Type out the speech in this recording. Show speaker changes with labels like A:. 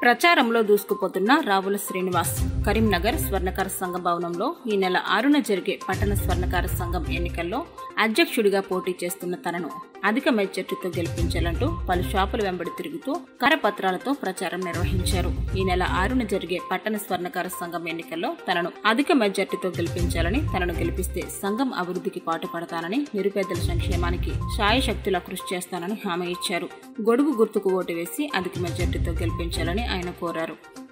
A: ప్రచారంలో దూసుకుపోతున్న రావుల శ్రీనివాస్ కరీంనగర్ స్వర్ణకార సంఘ భవనంలో ఈ నెల ఆరున జరిగే పట్టణ స్వర్ణకార సంఘం ఎన్నికల్లో అధ్యక్షుడిగా పోటీ చేస్తున్న తనను అధిక మెజార్టీతో గెలిపించాలంటూ పలు షాపుల వెంబడి తిరుగుతూ కరపత్రాలతో ప్రచారం నిర్వహించారు ఈ నెల ఆరున జరిగే పట్టణ స్వర్ణకార సంఘం ఎన్నికల్లో తనను అధిక మెజార్టీతో గెలిపించాలని తనను గెలిపిస్తే సంఘం అభివృద్ధికి పాటుపడతానని నిరుపేదల సంక్షేమానికి శాయశక్తులా కృషి చేస్తానని హామీ ఇచ్చారు గొడుగు గుర్తుకు ఓటు వేసి అధిక మెజార్టీతో గెలిపించాలని ఆయన కోరారు